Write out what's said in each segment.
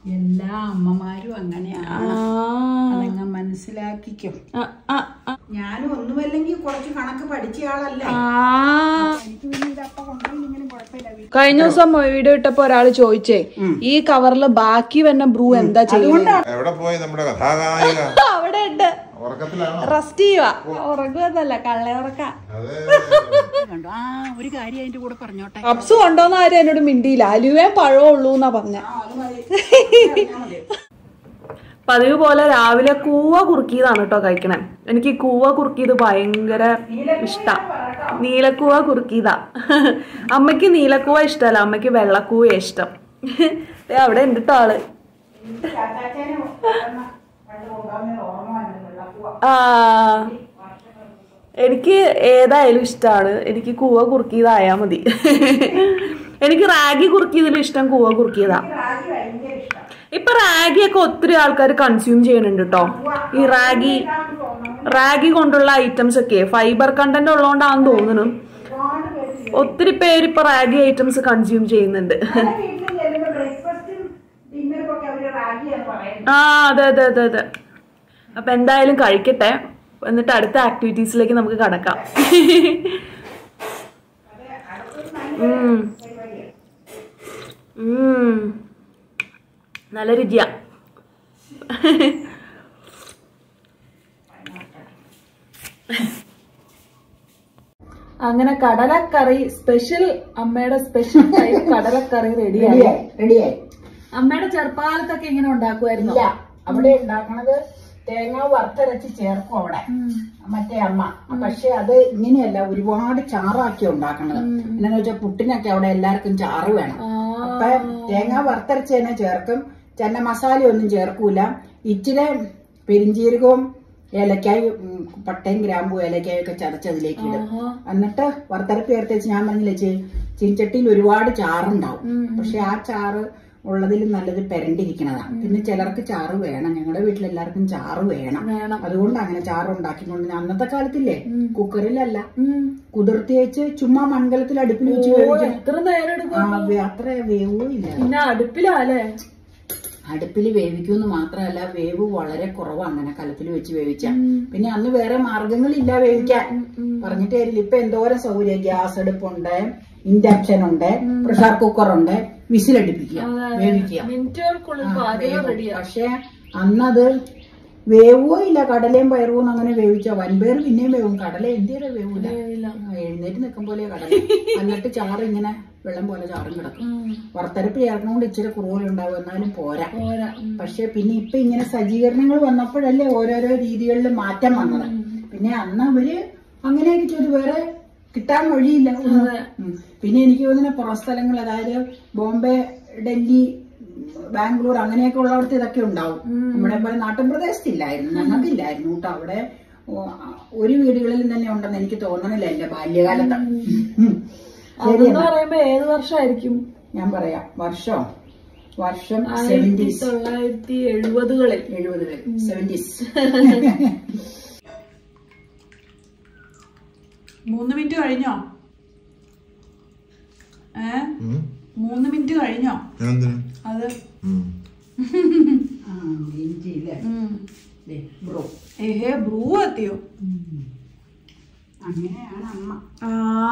എല്ലാ അമ്മമാരും അങ്ങനെയാണ് ആ, അതങ്ങ് മനസ്സിലാക്കിക്കും ആ, ആ, ആ, ഞാനും ഒന്നുമല്ലെങ്കിൽ കുറച്ച് കണക്ക് പഠിച്ച ആളല്ലേ ആ. എനിക്ക് പിന്നെ ഇതപ്പ കൊണ്ടുപോയില്ലെങ്കിലും കുഴപ്പമില്ല കഴിഞ്ഞ ദിവസം വീഡിയോ ഇട്ടപ്പോ ഒരാള് ചോദിച്ചേ ഈ കവറില് ബാക്കി വന്ന ബ്രൂ എന്താ ചെയ്യുന്നത് എവിടെ പോയി നമ്മുടെ കഥാനായിക അവിടെ ഉണ്ട് ഉറക്കത്തിലാണോ റെസ്റ്റ് ചെയ്യുക ഉറങ്ങുന്നല്ല കള്ള ഉറക്ക അതെ കണ്ടു ആ ഒരു കാര്യം അതിന്റെ കൂടെ പറഞ്ഞോട്ടെ കപ്സ് കൊണ്ടോന്ന ആരും എന്നോട് മിണ്ടിയില്ല അലുവേ പഴമേ ഉള്ളൂ എന്നാ പറഞ്ഞ പതിവ് പോലെ രാവിലെ കൂവ കുറുക്കിയതാണ് കേട്ടോ കഴിക്കണേ എനിക്ക് ഈ കൂവ കുറുക്കിയത് ഭയങ്കര ഇഷ്ട നീലക്കൂവ കുറുക്കിയതാ അമ്മയ്ക്ക് നീലക്കൂവ ഇഷ്ടമല്ല അമ്മയ്ക്ക് വെള്ളക്കൂവ ഇഷ്ടം ദേ അവിടെ ഉണ്ട് ട്ടോ ആള് ആ എനിക്ക് ഏതായാലും ഇഷ്ടമാണ് എനിക്ക് കൂവ കുറുക്കിയതായാ മതി എനിക്ക് റാഗി കുറുക്കിയതിലും ഇഷ്ടം കൂവ കുറുക്കിയതാ ഇപ്പൊ റാഗി ഒക്കെ ഒത്തിരി ആൾക്കാർ കൺസ്യൂം ചെയ്യുന്നുണ്ട് കേട്ടോ ഈ റാഗി റാഗി കൊണ്ടുള്ള ഐറ്റംസ് ഒക്കെ ഫൈബർ കണ്ടന്റ് ഉള്ളതുകൊണ്ടാണെന്ന് തോന്നുന്നു ഒത്തിരി പേര് ഇപ്പൊ റാഗി ഐറ്റംസ് കൺസ്യൂം ചെയ്യുന്നുണ്ട് ആ അതെ അതെ അതെ അതെ അപ്പൊ എന്തായാലും കഴിക്കട്ടെ എന്നിട്ട് അടുത്ത ആക്ടിവിറ്റീസിലേക്ക് നമുക്ക് കടക്കാം ഉം. ഉം. നല്ല രുചിയാ അങ്ങനെ കടലക്കറി സ്പെഷ്യൽ അമ്മയുടെ സ്പെഷ്യൽ കടലക്കറി റെഡിയായി റെഡിയായി അമ്മയുടെ ചെറുപ്പകാലത്തൊക്കെ ഇങ്ങനെ ഉണ്ടാക്കുമായിരുന്നു ഇല്ല അവിടെ ഉണ്ടാക്കണത് തേങ്ങ വറുത്തരച്ച് ചേർക്കും അവിടെ മറ്റേ അമ്മ പക്ഷെ അത് ഇങ്ങനെയല്ല ഒരുപാട് ചാറാക്കി ഉണ്ടാക്കണത് എന്നാന്ന് വെച്ചാൽ പുട്ടിനൊക്കെ അവിടെ എല്ലാവർക്കും ചാറ് വേണം അപ്പൊ തേങ്ങ വറുത്തരച്ച് തന്നെ ചേർക്കും ചെന്ന മസാല ഒന്നും ചേർക്കൂല ഇച്ചിരി പെരിഞ്ചീരകവും ഏലക്കായും ഉം, പട്ടയും ഗ്രാമ്പും ഏലക്കായും ഒക്കെ ചതച്ചതിലേക്ക് ഇടും എന്നിട്ട് വറുത്തരപ്പ് ചേർത്ത് വെച്ച് ഞാൻ പറഞ്ഞില്ലേ ചീ ചീൻചട്ടിയിൽ ഒരുപാട് ചാറുണ്ടാവും പക്ഷെ ആ ചാറ് ഉള്ളതിൽ നല്ലത് പെരണ്ടിരിക്കണതാണ് പിന്നെ ചിലർക്ക് ചാറ് വേണം ഞങ്ങളുടെ വീട്ടിൽ എല്ലാവർക്കും ചാറ് വേണം വേണം. അതുകൊണ്ട് അങ്ങനെ ചാറ് ഉണ്ടാക്കിക്കൊണ്ട് ഞാൻ അന്നത്തെ കാലത്തില്ലേ കുക്കറിലല്ല കുതിർത്തി വെച്ച് ചുമ്മാ മൺകലത്തിൽ അടുപ്പിൽ വെച്ച് വേവിക്കണം എത്ര നേരം എടുക്കും ആ, വേ- അത്ര വേവും ഇല്ല പിന്നെ അടുപ്പിലാല്ലേ അടുപ്പിൽ വേവിക്കുമെന്ന് മാത്രമല്ല വേവ് വളരെ കുറവാണ് അങ്ങനെ കലത്തിൽ വെച്ച് വേവിച്ച പിന്നെ അന്ന് വേറെ മാർഗങ്ങളില്ല വേവിക്കാൻ പറഞ്ഞിട്ട് കാര്യമില്ല ഇപ്പൊ എന്തോരം സൗകര്യം ഗ്യാസ് അടുപ്പുണ്ട് ഇൻഡക്ഷൻ ഉണ്ട് പ്രഷർ കുക്കർ ഉണ്ട് വിസിലടിപ്പിക്കുക വേവിക്കുക മിനിറ്റുകൾക്കുള്ളിൽ ആ, പാചകം വേവും. റെഡിയാ പക്ഷെ അന്നത് വേവോ ഇല്ല കടലയും പയറും അങ്ങനെ വേവിച്ച വൻപയർ പിന്നെയും വേവും കടല എന്തിയുടെ വേവൂല ആ, എഴുന്നേറ്റ് നിൽക്കും പോലെ കടല എന്നിട്ട് ചാറ് ഇങ്ങനെ വെള്ളം പോലെ ചാറും കിടക്കും വറുത്തരപ്പ് ചേർക്കണോണ്ട് ഇച്ചിരി കുറവുണ്ടാവും എന്നാലും പോരാ പോരാ പക്ഷെ പിന്നെ ഇപ്പൊ ഇങ്ങനെ സജ്ജീകരണങ്ങൾ വന്നപ്പോഴല്ലേ ഓരോരോ രീതികളിൽ മാറ്റം വന്നത് പിന്നെ അന്ന് അവര് അങ്ങനെയൊക്കെ ചെയ്തു വേറെ കിട്ടാൻ വഴിയില്ല ഒന്നും. ഉം. പിന്നെ എനിക്ക് തോന്നുന്ന പുറം സ്ഥലങ്ങൾ അതായത് ബോംബെ ഡൽഹി ബാംഗ്ലൂർ അങ്ങനെയൊക്കെ ഉള്ളവർക്ക് ഇതൊക്കെ ഉണ്ടാവും നമ്മുടെ പോലെ നാട്ടിൻ പ്രദേശത്തില്ലായിരുന്നു ഞങ്ങൾക്കില്ലായിരുന്നു കേട്ടോ അവിടെ ഓ, ഒരു വീടുകളിലും തന്നെ ഉണ്ടെന്ന് എനിക്ക് തോന്നണില്ല എന്റെ ബാല്യകാലത്ത് ഉം. ശരി അതെന്ന് എന്നാ. പറയുമ്പോ ഏത് വർഷമായിരിക്കും ഞാൻ പറയാം വർഷം വർഷം ആയിരത്തി സെവന്റീസ് തൊള്ളായിരത്തി എഴുപതുകളിൽ എഴുപതുകൾ സെവന്റീസ് മൂന്ന് മിനിറ്റ് കഴിഞ്ഞോ ഏ മൂന്ന് മിനിറ്റ് കഴിഞ്ഞോ എന്തിനു അത് ഇഞ്ചിയില്ലേ ബ്രോ ഏഹേ ബ്രൂ എത്തിയോ അങ്ങനെയാണ് അമ്മ ആ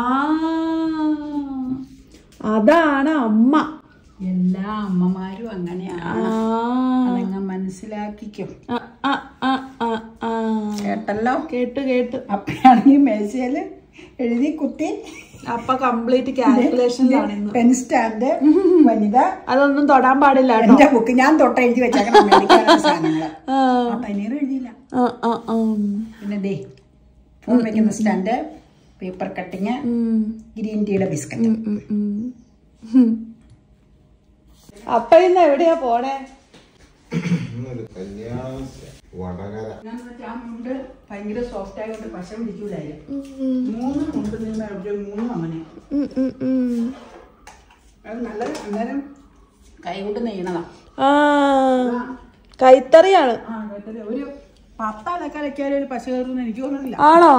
അതാണ് അമ്മ എല്ലാ അമ്മമാരും അങ്ങനെയാണ് ആ അതങ്ങ് മനസ്സിലാക്കിക്കും ആ, ആ, ആ, ആ, ആ. കേട്ടല്ലോ കേട്ടു കേട്ടു അപ്പയാണെങ്കിൽ മേശയില് എഴുതി കുത്തി അപ്പൊ കംപ്ലീറ്റ് കാൽക്കുലേഷനിലാണ് ഇന്ന് പെൻ സ്റ്റാൻഡ് വനിത അതൊന്നും തൊടാൻ പാടില്ല കേട്ടോ എന്റെ ബുക്ക് ഞാൻ തൊട്ട് എഴുതി വെച്ചേക്കണം അമേരിക്കയിലെ സാധനങ്ങള് ആ, ആ പനീർ എഴുതിയില്ല ആ, ആ, ആ. പിന്നെ ദേ ഫോൺ വെക്കുന്ന സ്റ്റാൻഡ് പേപ്പർ കട്ടിങ് ഉം, ഗ്രീൻ ടീയുടെ ബിസ്ക്കറ്റ് ഉം, ഉം. ഉം. അപ്പൊ ഇന്ന് എവിടെയാ പോണേ ഇന്നൊരു കല്യാണ വടകര മുണ്ട് ഭയങ്കര സോഫ്റ്റ് ആയതുകൊണ്ട് പശ പിടിക്കൂലായിരുന്നു മൂന്ന് മുണ്ട് നിങ്ങൾ എവിടെ മൂന്നും അങ്ങനെ ഉം, ഉം, ഉം. അത് നല്ല അന്നേരം കൈ കൊണ്ട് നെയ്യണതാ ആ കൈത്തറിയാണ് ആ കുഴപ്പമില്ല. ഒരു പത്താളൊക്കെ അലക്കിയാലും ഒരു പശ കയറുമെന്ന് എനിക്ക് തോന്നുന്നില്ല ആണോ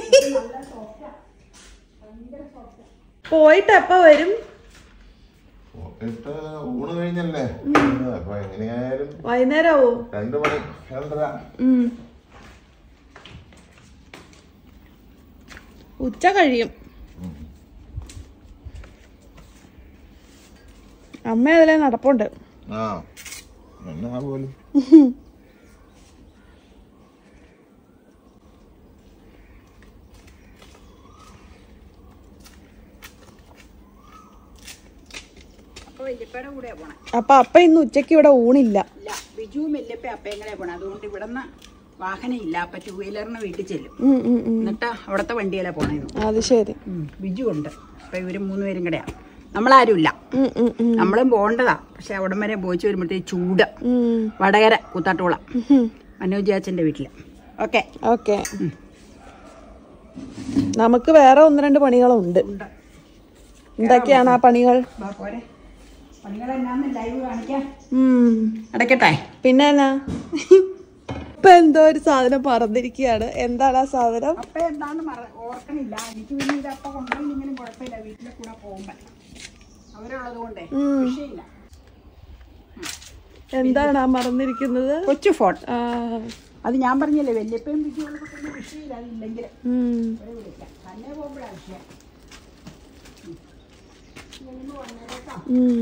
പോയിട്ട് എപ്പ വരും പോയിട്ട് ഊണ് കഴിഞ്ഞല്ലേ അപ്പൊ എങ്ങനെയായാലും വൈകുന്നേരമാവോ രണ്ടു മണി രണ്ടര ഉച്ച കഴിയും അമ്മ അതിലെ നടപ്പുണ്ട് ആ എന്നാ പോലും അപ്പൊ വല്യപ്പയുടെ കൂടെ പോണേ അപ്പൊ അപ്പ ഇന്ന് ഉച്ചക്ക് ഇവിടെ ഊണില്ല ഇല്ല ബിജുവും വല്യപ്പ അപ്പയും പോണേ അതുകൊണ്ട് ഇവിടുന്ന് വാഹനം ഇല്ല അപ്പൊ ടൂ വീലറിന് വീട്ടിൽ ചെല്ലും ഉം, ഉം, ഉം. എന്നിട്ട് അവിടത്തെ വണ്ടിയിലെ പോണേന്ന് അത് ശരി ബിജു ഉണ്ട് അപ്പൊ ഇവര് മൂന്നുപേരും കൂടെയാ നമ്മളാരും ഇല്ല ഉം, ഉം, ഉം. നമ്മളും പോകേണ്ടതാ പക്ഷെ അവിടം വരെ പോയിച്ച് വരുമ്പോഴത്തേക്ക് ചൂട് ഉം. വടകര കൂത്താട്ടോള ഉം. മനോജ് ചാച്ചന്റെ വീട്ടില് ഓക്കെ ഓക്കെ നമുക്ക് വേറെ ഒന്ന് രണ്ട് പണികളുണ്ട് ഉണ്ട് എന്തൊക്കെയാണ് ആ പണികൾ വാ, പോരെ പണികൾ എന്നാന്ന് ലൈവ് കാണിക്കാം ഉം. അടയ്ക്കട്ടെ പിന്നെ എന്നാ ഇപ്പൊ എന്തോ ഒരു സാധനം പറന്നിരിക്കുകയാണ് എന്താണ് ആ സാധനം അപ്പ എന്താന്ന് മറ- ഓർക്കണില്ല എനിക്ക് പിന്നെ ഇത് അപ്പ കൊണ്ടുപോയില്ലെങ്കിലും കുഴപ്പമില്ല വീട്ടിലെ കൂടെ പോകുമ്പോ അവരുള്ളത് കൊണ്ടേ വിഷയമില്ല എന്താണ് ആ മറന്നിരിക്കുന്നത് കൊച്ചു ഫോൺ ആ, അത് ഞാൻ പറഞ്ഞില്ലേ വല്യപ്പയും ബിജുള്ള വിഷയമില്ല അതില്ലെങ്കിൽ ഉം. അവരെ വിളിക്കാം തന്നെ പോകുമ്പോഴാണ് വിഷയം ഉം.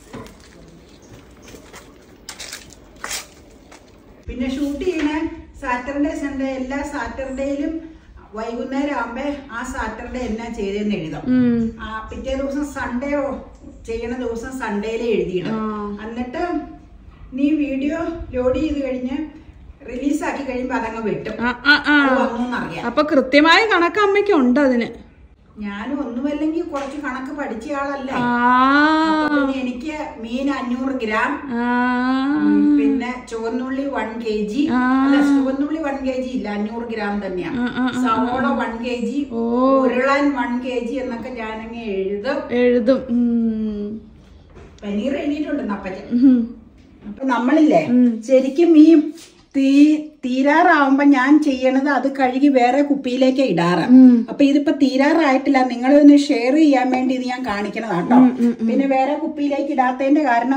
പിന്നെ ഷൂട്ട് ചെയ്യണ സാറ്റർഡേ സൺഡേ എല്ലാ സാറ്റർഡേയിലും വൈകുന്നേരം ആകുമ്പോ ആ സാറ്റർഡേ എന്നാ ചെയ്തെന്ന് എഴുതാം ഉം. ആ പിറ്റേ ദിവസം സൺഡേ ചെയ്യണ ദിവസം സൺഡേയിലെ എഴുതിയിടും എന്നിട്ട് നീ വീഡിയോ ലോഡ് ചെയ്ത് കഴിഞ്ഞ് റിലീസാക്കി കഴിയുമ്പോ അതങ്ങ് വെട്ടും ആ, ആ, ആ. അത് വന്നൂന്നറിയാം അപ്പൊ കൃത്യമായ കണക്ക് അമ്മയ്ക്ക് ഉണ്ട് അതിന് ഞാനും ഒന്നുമല്ലെങ്കിൽ കുറച്ച് കണക്ക് പഠിച്ച ആളല്ല ആ അപ്പൊ പിന്നെ എനിക്ക് മീൻ അഞ്ഞൂറ് ഗ്രാം ആ. ഉം, പിന്നെ ചുവന്നുള്ളി വൺ കെ ജി അല്ല ചുവന്നുള്ളി വൺ കെ ജി ഇല്ല അഞ്ഞൂറ് ഗ്രാം തന്നെയാണ് സവോള വൺ കെ ജി ഉരുളൻ വൺ കെ ജി എന്നൊക്കെ ഞാനങ്ങ് എഴുതും എഴുതും ഉം. പനീർ എഴുതിയിട്ടുണ്ട് നപ്പച്ച ഉം. അപ്പൊ നമ്മളില്ലേ ശരിക്കും ഈ തീ തീരാറാവുമ്പോ ഞാൻ ചെയ്യണത് അത് കഴുകി വേറെ കുപ്പിയിലേക്ക് ഇടാറ് അപ്പൊ ഇതിപ്പോ തീരാറായിട്ടില്ല നിങ്ങളൊന്ന് ഷെയർ ചെയ്യാൻ വേണ്ടി ഇത് ഞാൻ കാണിക്കണതാട്ടോ പിന്നെ വേറെ കുപ്പിയിലേക്ക് ഇടാത്തതിന്റെ കാരണം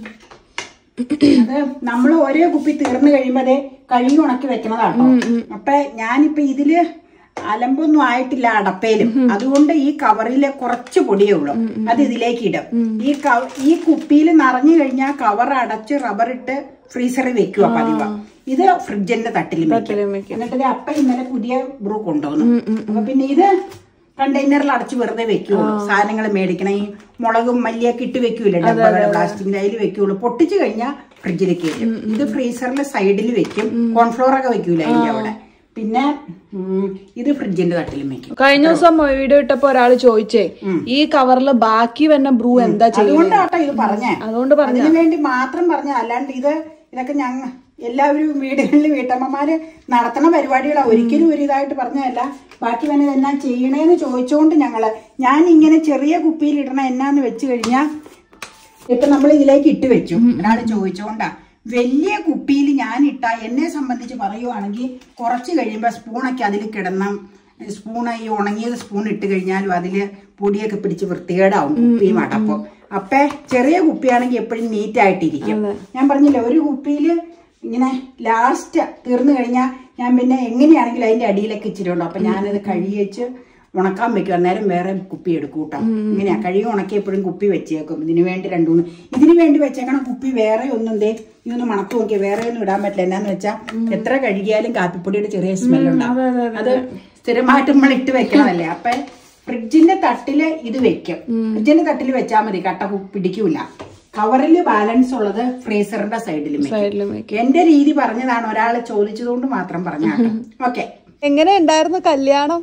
അത് നമ്മൾ ഓരോ കുപ്പി തീർന്നു കഴിയുമ്പോ അതെ കഴുകി ഉണക്കി വെക്കണതാട്ടോ അപ്പൊ ഞാനിപ്പോ ഇതില് അലമ്പൊന്നും ആയിട്ടില്ല അടപ്പയിലും അതുകൊണ്ട് ഈ കവറില് കുറച്ച് പൊടിയേ ഉള്ളൂ അത് ഇതിലേക്ക് ഇടും ഈ കവ- ഈ കുപ്പിയിൽ നിറഞ്ഞു കഴിഞ്ഞാൽ കവർ അടച്ച് റബ്ബർ ഇട്ട് ഫ്രീസറിൽ വെക്കുക പതിവ് ഇത് ഫ്രിഡ്ജിന്റെ തട്ടിലും വെക്കും. എന്നിട്ട് ദേ അപ്പ ഇന്നലെ പുതിയ ബ്രൂ കൊണ്ടുവന്നു അപ്പൊ പിന്നെ ഇത് കണ്ടെയ്നറിൽ അടച്ച് വെറുതെ വെക്കുള്ളൂ സാധനങ്ങൾ മേടിക്കണം ഈ മുളകും മല്ലിയൊക്കെ ഇട്ട് വെക്കൂലേ ഡബ്ബകള് പ്ലാസ്റ്റിക്കിന്റെ അതിൽ വെക്കുള്ളൂ പൊട്ടിച്ചു കഴിഞ്ഞാൽ ഫ്രിഡ്ജിലേക്ക് വെക്കും ഇത് ഫ്രീസറിൽ സൈഡിൽ വെക്കും കോൺഫ്ലോർ ഒക്കെ വെക്കൂല അതിന്റെ അവിടെ പിന്നെ ഉം, ഇത് ഫ്രിഡ്ജിന്റെ തട്ടിലും വെക്കും കഴിഞ്ഞ ദിവസം വീഡിയോ ഇട്ടപ്പോ ഒരാള് ചോദിച്ചേ ഈ കവറില് ബാക്കി വന്ന ബ്രൂ എന്താ ചെയ്യുന്നത് അതുകൊണ്ടാട്ടോ ഇത് പറഞ്ഞേ അതുകൊണ്ട് പറഞ്ഞ അതിനു വേണ്ടി മാത്രം പറഞ്ഞ അല്ലാണ്ട് ഇത് ഇതൊക്കെ ഞങ്ങ എല്ലാവരും വീടുകളിൽ വീട്ടമ്മമാര് നടത്തണ പരിപാടികളാണ് ഒരിക്കലും ഒരു ഇതായിട്ട് പറഞ്ഞതല്ല ബാക്കി വന്നത് എന്നാ ചെയ്യണേന്ന് ചോദിച്ചുകൊണ്ട് ഞങ്ങള് ഞാൻ ഇങ്ങനെ ചെറിയ കുപ്പിയിൽ ഇടണ എന്നാന്ന് വെച്ച് കഴിഞ്ഞാൽ ഇപ്പൊ നമ്മൾ ഇതിലേക്ക് ഇട്ട് വെച്ചു ഒരാൾ ചോദിച്ചോണ്ടാ വലിയ കുപ്പിയിൽ ഞാൻ ഇട്ട എന്നെ സംബന്ധിച്ച് പറയുവാണെങ്കിൽ കുറച്ച് കഴിയുമ്പോൾ സ്പൂണൊക്കെ അതിൽ കിടന്ന സ്പൂൺ ഈ ഉണങ്ങിയത് സ്പൂൺ ഇട്ട് കഴിഞ്ഞാലും അതില് പൊടിയൊക്കെ പിടിച്ച് വൃത്തികേടാവും കുപ്പിയും അടപ്പം അപ്പൊ ചെറിയ കുപ്പിയാണെങ്കിൽ എപ്പോഴും നീറ്റ് ആയിട്ടിരിക്കും ഞാൻ പറഞ്ഞില്ലേ ഒരു കുപ്പിയിൽ ഇങ്ങനെ ലാസ്റ്റ് തീർന്നു കഴിഞ്ഞാൽ ഞാൻ പിന്നെ എങ്ങനെയാണെങ്കിലും അതിന്റെ അടിയിലൊക്കെ ഇച്ചിരി ഉണ്ടോ അപ്പൊ ഞാനത് കഴുകിച്ച് ഉണക്കാൻ വെക്കും അന്നേരം വേറെ കുപ്പി എടുക്കും കേട്ടോ ഇങ്ങനെയാ കഴുകി ഉണക്കി എപ്പോഴും കുപ്പി വെച്ചേക്കും ഇതിനു വേണ്ടി രണ്ടു മൂന്ന് ഇതിനു വേണ്ടി വെച്ചേക്കണം കുപ്പി വേറെ ഒന്നും ദേ ഇതൊന്ന് മണത്ത് നോക്കിയാൽ വേറെ ഒന്നും ഇടാൻ പറ്റില്ല എന്നാന്ന് വെച്ചാൽ എത്ര കഴുകിയാലും കാപ്പിപ്പൊടിയുടെ ചെറിയ സ്മെല്ലുണ്ടാവും അത് സ്ഥിരമായിട്ട് നമ്മൾ ഇട്ട് വെക്കണതല്ലേ അപ്പൊ ഫ്രിഡ്ജിന്റെ തട്ടില് ഇത് വെക്കും ഫ്രിഡ്ജിന്റെ തട്ടിൽ വെച്ചാൽ മതി കട്ട കു- പിടിക്കൂല കവറിൽ ബാലൻസ് ഉള്ളത് ഫ്രീസറിന്റെ സൈഡിലും സൈഡിലും എന്റെ രീതി പറഞ്ഞതാണ് ഒരാൾ ചോദിച്ചതുകൊണ്ട് മാത്രം പറഞ്ഞാട്ടോ ഓക്കെ എങ്ങനെ ഉണ്ടായിരുന്നു കല്യാണം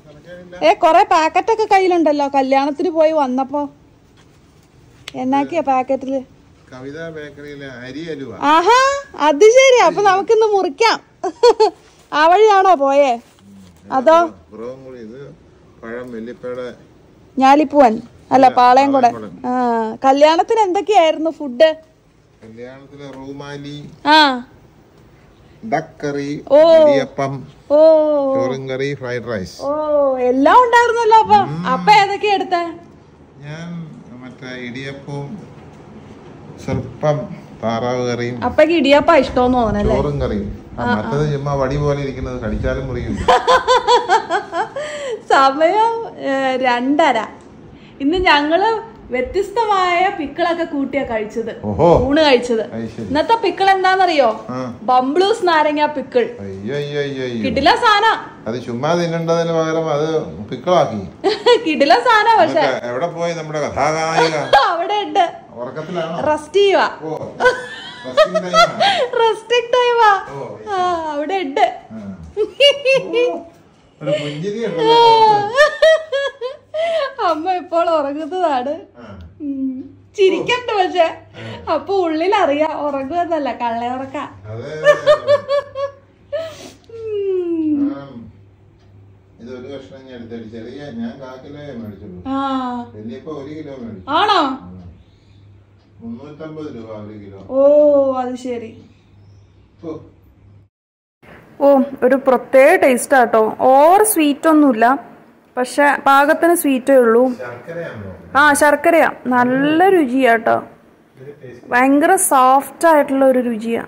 ഏ കൊറേ പാക്കറ്റ് ഒക്കെ കയ്യിലുണ്ടല്ലോ കല്യാണത്തിന് പോയി വന്നപ്പോ എന്നാക്കിയ പാക്കറ്റില് കവിത ബേക്കറിയിലെ അരി അലുവ ആഹാ അത് ശരി അപ്പൊ നമുക്കിന്ന് മുറിക്കാം ആ വഴിയാണോ പോയേ അതോ കുറവും കൂടി ഇത് പഴം വെല്ലിപ്പയുടെ ഞാലിപ്പൂവൻ അല്ല പാളയം കൂടെ ആ കല്യാണത്തിന് എന്തൊക്കെയായിരുന്നു ഫുഡ് കല്യാണത്തിലെ റൂമാലി ആ ഡക്ക് കറി ഓ. ഇടിയപ്പം ഓ ചോറും കറി ഫ്രൈഡ് റൈസ് ഓ എല്ലാം ഉണ്ടായിരുന്നല്ലോ അപ്പൊ അപ്പൊ ഏതൊക്കെയാ എടുത്തേ ഞാൻ മറ്റേ മറ്റേ ഇടിയപ്പവും സ്വല്പം താറാവ് കറിയും അപ്പക്ക് ഇടിയപ്പ ഇഷ്ടമെന്ന് തോന്നണല്ലേ ചോറും കറിയും ആ, മറ്റേത് ചുമ്മാ വടി പോലെ ഇരിക്കുന്നത് കടിച്ചാലും മുറിയില്ല സമയം ഏ, രണ്ടര ഇന്ന് ഞങ്ങള് വ്യത്യസ്തമായ പിക്കിളൊക്കെ കൂട്ടിയാ കഴിച്ചത് ഓഹോ ഊണ് കഴിച്ചത് അത് ശരി ഇന്നത്തെ പിക്കിൾ എന്താന്നറിയോ ആ ബംബ്ലൂസ് നാരങ്ങ പിക്കിൾ അയ്യോ അയ്യോ അയ്യോ അയ്യോ കിടില സാധന അത് ചുമ്മാ തിന്നണ്ടതിന് പകരം അത് പിക്കളാക്കി കിടില സാധന പക്ഷെ എന്നിട്ട് എവിടെ പോയി നമ്മുടെ കഥാനായിക അവിടെ ഉണ്ട് ഉറക്കത്തിലാണോ റെസ്റ്റ് ചെയ്യുക ഓ resting time ആണോ? റെസ്റ്റിംഗ് ടൈമാ ഓ ആ അവിടെ ഉണ്ട് ആ. ഒരു പുഞ്ചിരി ഉണ്ടല്ലോ മുഖത്ത്. അമ്മ ഇപ്പോൾ ഉറങ്ങുന്നതാണ് ആ. ഉം. ചിരിക്കണ്ട പക്ഷെ അപ്പൊ ഉള്ളിൽ അറിയാം ഉറങ്ങുന്നല്ല കള്ള ഉറക്ക അതെ ആ. ഇത് ഒരു കഷ്ണം ഞാൻ എടുത്തടി ചെറിയ ഞാൻ കാ കിലോ മേടിച്ചുള്ളൂ ആ വലിയപ്പോ ഒരു കിലോ മേടിച്ചു ആണോ മുന്നൂറ്റമ്പത് രൂപ ഒരു കിലോ ഓ അത് ശരി ഓ ഓ ഒരു പ്രത്യേക ടേസ്റ്റ് ആട്ടോ ഓവർ സ്വീറ്റ് ഒന്നുമില്ല പക്ഷെ പാകത്തിന് സ്വീറ്റേ ഉള്ളൂ ശർക്കരയാണോ ആ ശർക്കരയാ നല്ല രുചിയാട്ടോ ഭയങ്കര സോഫ്റ്റ് ആയിട്ടുള്ള ഒരു രുചിയാ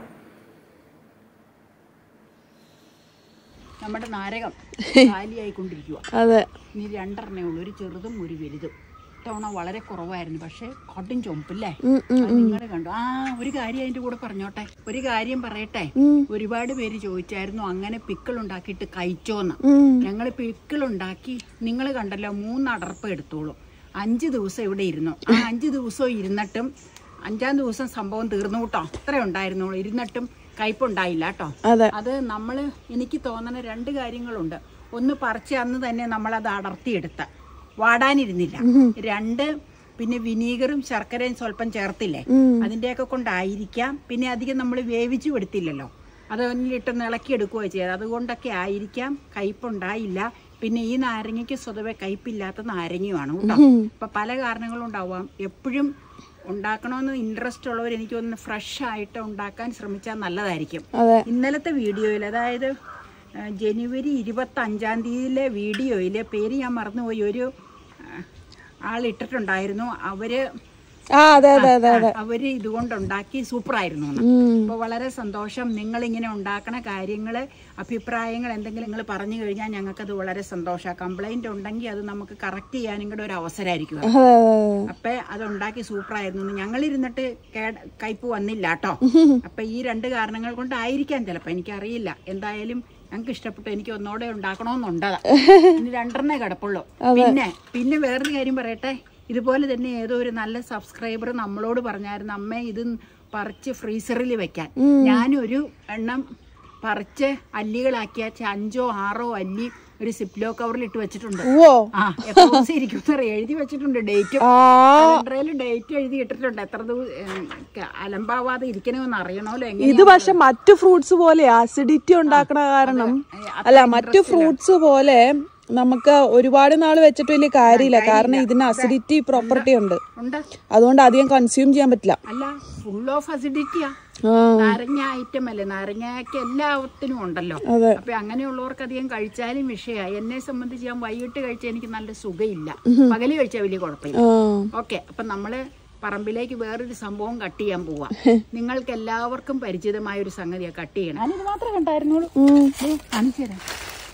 നമ്മുടെ നാരകം കാലിയായിക്കൊണ്ടിരിക്കുക അതെ ഇനി രണ്ടെണ്ണേ ഉള്ളൂ ഒരു ചെറുതും ഒരു വലുതും ഇത്തവണ വളരെ കുറവായിരുന്നു പക്ഷെ കടും ചുമപ്പല്ലേ നിങ്ങൾ കണ്ടു ആ ഒരു കാര്യം അതിന്റെ കൂടെ പറഞ്ഞോട്ടെ ഒരു കാര്യം പറയട്ടെ ഒരുപാട് പേര് ചോദിച്ചായിരുന്നു അങ്ങനെ പിക്കിൾ ഉണ്ടാക്കിയിട്ട് കഴിച്ചോന്ന് ഞങ്ങൾ പിക്കിൾ ഉണ്ടാക്കി നിങ്ങൾ കണ്ടല്ലോ മൂന്ന് അടർപ്പ് എടുത്തോളൂ അഞ്ച് ദിവസം ഇവിടെ ഇരുന്നു ആ അഞ്ച് ദിവസം ഇരുന്നിട്ടും അഞ്ചാം ദിവസം സംഭവം തീർന്നു കേട്ടോ അത്രേ ഉണ്ടായിരുന്നുള്ളൂ ഇരുന്നിട്ടും കയ്പുണ്ടായില്ല കേട്ടോ അതെ അത് നമ്മൾ എനിക്ക് തോന്നുന്ന രണ്ട് കാര്യങ്ങളുണ്ട് ഒന്ന് പറിച്ച് അന്ന് തന്നെ നമ്മൾ അത് അടർത്തിയെടുത്ത വാടാനിരുന്നില്ല രണ്ട് പിന്നെ വിനീഗറും ശർക്കരയും സ്വല്പം ചേർത്തില്ലേ അതിന്റെയൊക്കെ കൊണ്ടായിരിക്കാം പിന്നെ അധികം നമ്മൾ വേവിച്ചു എടുത്തില്ലല്ലോ അത് ഒന്നിലിട്ട് ഇളക്കിയെടുക്കുകയോ ചെയ്തത് അതുകൊണ്ടൊക്കെ ആയിരിക്കാം കയ്പുണ്ടായില്ല പിന്നെ ഈ നാരങ്ങയ്ക്ക് സ്വതവേ കയ്പില്ലാത്ത നാരങ്ങയുമാണ് കേട്ടോ അപ്പൊ പല കാരണങ്ങളും ഉണ്ടാവാം എപ്പോഴും ഉണ്ടാക്കണമെന്ന് ഇൻട്രസ്റ്റ് ഉള്ളവർ എനിക്ക് തോന്നുന്നു ഫ്രഷ് ആയിട്ട് ഉണ്ടാക്കാൻ ശ്രമിച്ചാൽ നല്ലതായിരിക്കും അതെ ഇന്നലത്തെ വീഡിയോയിൽ അതായത് ആ, ജനുവരി ഇരുപത്തി അഞ്ചാം തീയതിയിലെ വീഡിയോയിൽ പേര് ഞാൻ മറന്നുപോയി ഒരു ആ, ആളിട്ടിട്ടുണ്ടായിരുന്നു അവര് ആ അതെ അതെ അതെ ആ, അവര് ഇതുകൊണ്ടുണ്ടാക്കി സൂപ്പറായിരുന്നു എന്ന്. അപ്പൊ വളരെ സന്തോഷം നിങ്ങൾ ഇങ്ങനെ ഉണ്ടാക്കണ കാര്യങ്ങള് അഭിപ്രായങ്ങൾ എന്തെങ്കിലും നിങ്ങൾ പറഞ്ഞു കഴിഞ്ഞാൽ ഞങ്ങൾക്കത് വളരെ സന്തോഷമാണ് കംപ്ലൈന്റ് ഉണ്ടെങ്കിൽ അത് നമുക്ക് കറക്റ്റ് ചെയ്യാനും കൂടെ ഒരു അവസരമായിരിക്കും അത്. അതെ അതെ അപ്പൊ അത് ഉണ്ടാക്കി സൂപ്പറായിരുന്നു ഞങ്ങൾ ഇരുന്നിട്ട് കേട- കയ്പ് വന്നില്ല കേട്ടോ അപ്പൊ ഈ രണ്ട് കാരണങ്ങൾ കൊണ്ടായിരിക്കാം ചിലപ്പോ എനിക്കറിയില്ല എന്തായാലും ഞങ്ങൾക്ക് ഇഷ്ടപ്പെട്ടു എനിക്ക് ഒന്നോടെ ഉണ്ടാക്കണമെന്നുണ്ടതാ ഇനി രണ്ടെണ്ണേ കിടപ്പുള്ളൂ പിന്നെ പിന്നെ വേറൊരു കാര്യം പറയട്ടെ ഇതുപോലെ തന്നെ ഏതോ ഒരു നല്ല സബ്സ്ക്രൈബർ നമ്മളോട് പറഞ്ഞായിരുന്നു അമ്മേ ഇത് പറിച്ച് ഫ്രീസറിൽ വെക്കാൻ ഞാനൊരു എണ്ണം പറിച്ച് അല്ലികളാക്കിയ അഞ്ചോ ആറോ അല്ലി ഒരു സിപ്ലോ കവറിൽ ഇട്ട് വെച്ചിട്ടുണ്ട് ഓ ആ എത്ര ദിവസം ഇരിക്കും എഴുതി വെച്ചിട്ടുണ്ട് ഡേറ്റും ആ കലണ്ടറിൽ ഡേറ്റ് എഴുതി ഇട്ടിട്ടുണ്ട് എത്ര ദിവസം അലമ്പാവാതെ ഇരിക്കണമെന്ന് അറിയണമല്ലോ എങ്ങനെ ഇത് പക്ഷെ മറ്റു ഫ്രൂട്ട്സ് പോലെ ആസിഡിറ്റി ഉണ്ടാക്കണ കാരണം അല്ല മറ്റു ഫ്രൂട്ട്സ് പോലെ നമുക്ക് ഒരുപാട് നാൾ വെച്ചിട്ട് വലിയ കാര്യമില്ല കാരണം ഇതിന് അസിഡിറ്റി പ്രോപ്പർട്ടി ഉണ്ട് ഉണ്ട് അതുകൊണ്ട് അധികം കൺസ്യൂം ചെയ്യാൻ പറ്റില്ല അല്ല ഫുൾ ഓഫ് അസിഡിറ്റിയാ ആ നാരങ്ങ ഐറ്റം അല്ലേ നാരങ്ങയ്ക്ക് എല്ലാത്തിനും ഉണ്ടല്ലോ അതെ. അപ്പൊ അങ്ങനെയുള്ളവർക്ക് അധികം കഴിച്ചാലും വിഷയമായി എന്നെ സംബന്ധിച്ച് ഞാൻ വൈകിട്ട് കഴിച്ചാൽ എനിക്ക് നല്ല സുഖമില്ല പകല് കഴിച്ചാൽ വലിയ കുഴപ്പമില്ല ആ ഓക്കെ അപ്പൊ നമ്മള് പറമ്പിലേക്ക് വേറൊരു സംഭവം കട്ട് ചെയ്യാൻ പോവാ നിങ്ങൾക്ക് എല്ലാവർക്കും പരിചിതമായ ഒരു സംഗതിയാ കട്ട് ചെയ്യണം ഞാനിത് മാത്രമേ കണ്ടായിരുന്നുള്ളൂ ഉം. ദേ, കാണിച്ചു തരാം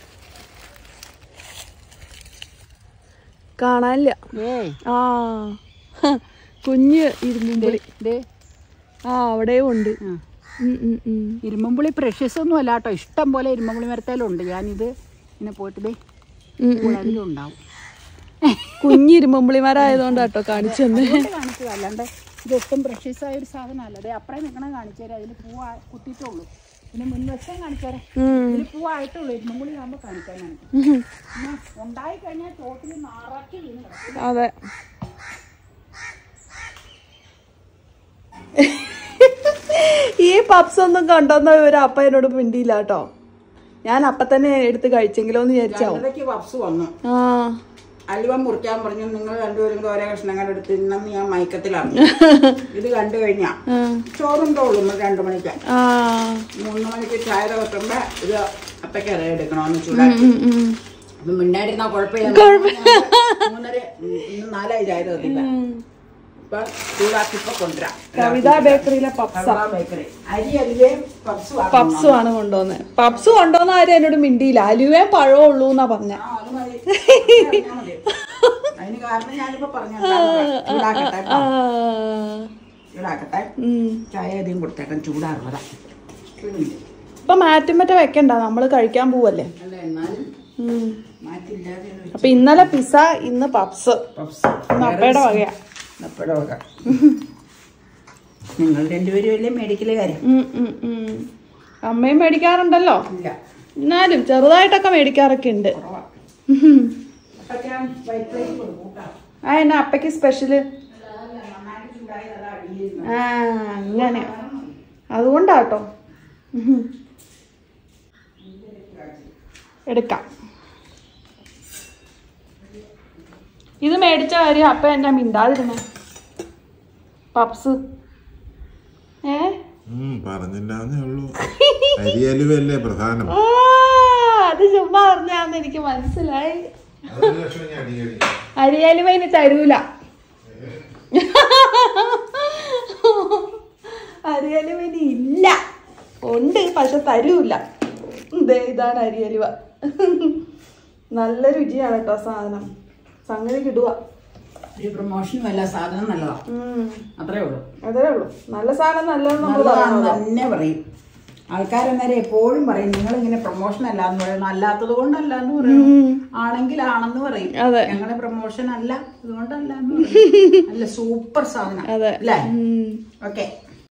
കാണാനില്ല ഏയ് ആ ഹ, കുഞ്ഞ് ഇരുമ്പുളി ദേ ആ അവിടെയും ഉണ്ട് ആ. ഉം, ഉം, ഉം. ഇരുമ്പുളി പ്രഷ്യസ് ഒന്നും അല്ല കേട്ടോ ഇഷ്ടം പോലെ ഇരുമ്പുളി മരത്തേലുണ്ട് ഞാനിത് ഇങ്ങനെ പോയിട്ട് ദേ ഉം, അതിലും ഉണ്ടാവും കുഞ്ഞ് ഇരുമ്പുളിമാരായതുകൊണ്ടാട്ടോ കാണിച്ചു തന്നെ അതുകൊണ്ട് കാണിച്ചത് അല്ലാണ്ട് ഇത് ഒട്ടും പ്രഷ്യസ് ആയ ഒരു സാധനമല്ല അതെ അപ്പറേ നിൽക്കണ കാണിച്ചു തരാം അതിൽ പൂവ് കുത്തിയിട്ടുള്ളൂ പിന്നെ മുൻവശം കാണിച്ചു തരാം ഇതിൽ പൂവായിട്ടുള്ളൂ ഇരുമ്പുളി ആകുമ്പോൾ കാണിക്കാൻ കാണിക്കും പിന്നെ ഉണ്ടായി കഴിഞ്ഞാൽ തോട്ടിൽ നാറാക്കി വീണ് കിടക്കും. അതെ ഈ പപ്സ് ഒന്നും കണ്ടോന്ന ഒരു അപ്പ എന്നോട് മിണ്ടിയില്ല കേട്ടോ ഞാൻ അപ്പ തന്നെ എടുത്ത് കഴിച്ചെങ്കിലോ എന്ന് വിചാരിച്ചാവും രണ്ടരയ്ക്ക് പപ്സ് വന്നു ആ അലുവ മുറിക്കാൻ പറഞ്ഞു നിങ്ങൾ രണ്ടുപേരും ഓരോ കഷ്ണങ്ങൾ എടുത്ത് ഇന്നെന്ന് ഞാൻ മയക്കത്തിലാണ് ഇത് കണ്ടു കഴിഞ്ഞാ ചോറും തോളും രണ്ടു മണിക്ക് ആ മൂന്ന് മണിക്ക് ചായ വെക്കുമ്പോ ഇത് അപ്പയ്ക്ക് അത് എടുക്കണമെന്ന് ചൂടാക്കി ഉം, ഉം. ഇത് മുന്നായിരുന്നാ കുഴപ്പമില്ല മൂന്നര ഉം, ഇന്ന് നാലായി ചായ തീർത്തില്ല ഇപ്പൊ ചൂടാക്കി ഇപ്പൊ കൊണ്ടുവരാം കവിത ബേക്കറിയിലെ പപ്സ കവിത ബേക്കറി അരി അരിവേം പപ്സ് വാങ്ങണം. പപ്സും ആണ് കൊണ്ടുവന്നത് പപ്സ് കൊണ്ടുവന്ന ആരും എന്നോട് മിണ്ടിയില്ല അലുവേ പഴമേ ഉള്ളൂ എന്നാ പറഞ്ഞ ആ, അത് മതി. അറിഞ്ഞാ മതി. അതിന് കാരണം ഞാനിപ്പോ പറഞ്ഞു ചൂടാക്കട്ടെ കേട്ടോ. ചൂടാക്കട്ടെ ചായ അധികം കൊടുത്തേക്കാൻ ചൂടാറുള്ളതാ ഇപ്പൊ മാറ്റും മറ്റേ വെക്കണ്ട നമ്മള് കഴിക്കാൻ പോവല്ലേ അല്ല എന്നാലും ഉം. മാറ്റില്ലാതെ ഒന്ന് അപ്പൊ ഇന്നലെ പിസ ഇന്ന് പപ്സ് പപ്സ് ഇന്ന് അപ്പയുടെ വകയാ അപ്പഴോ നിങ്ങൾ രണ്ടുപേരും അല്ലേ മേടിക്കല് കാര്യം ഉം, ഉം, ഉം. അമ്മയും മേടിക്കാറുണ്ടല്ലോ ഇല്ല എന്നാലും ചെറുതായിട്ടൊക്കെ മേടിക്കാറൊക്കെ ഉണ്ട് കുറവാ അപ്പൊക്കെ വൈറ്റ് റൈസ് കൊടുക്കും കേട്ടോ. ആ എന്നാ അപ്പയ്ക്ക് സ്പെഷ്യല് അതല്ല, നന്നായിട്ട് ചൂടായി അതാ അടിയിൽ ആ അങ്ങനെ അതുകൊണ്ടാട്ടോ ഉം. എടുക്കാം ഇത് മേടിച്ച കാര്യം അപ്പ എന്നാ മിണ്ടാതിരുന്നേ പപ്സ് ഏ ഉം, പറഞ്ഞില്ലാന്നേ ഉള്ളൂ അരിയലുവല്ലേ പ്രധാനം ആ, അത് ചുമ്മാ പറഞ്ഞാന്ന് എനിക്ക് മനസ്സിലായി അതൊരു കഷ്ണം ഞാൻ അടിയടി അരിയാലുമ ഇനി തരൂല അരിയലുവ ഇനി ഇല്ല ഉണ്ട് പക്ഷെ തരൂല ദേ ഇതാണ് അരിയലുവ നല്ല രുചിയാണ് കേട്ടോ സാധനം സംഗതി കിടുക ഒരു പ്രൊമോഷനും അല്ല സാധനം നല്ലതാ അത്രേ ഉള്ളൂ അതേ ഉള്ളൂ നല്ല സാധനം നല്ലതെന്ന് നമ്മൾ നല്ലതാണെന്ന് പറയുന്നത് തന്നെ പറയും ആൾക്കാരെന്നേരം എപ്പോഴും പറയും നിങ്ങൾ ഇങ്ങനെ പ്രൊമോഷൻ അല്ല എന്ന് പറയുന്നു അല്ലാത്തത് കൊണ്ടല്ല എന്ന് പറയും ആണെങ്കിൽ ആണെന്ന് പറയും അതെ. ഞങ്ങളുടെ പ്രൊമോഷൻ അല്ല അതുകൊണ്ടല്ല എന്ന് പറയും നല്ല സൂപ്പർ സാധനം അതെ. അല്ലേ ഉം. ഓക്കെ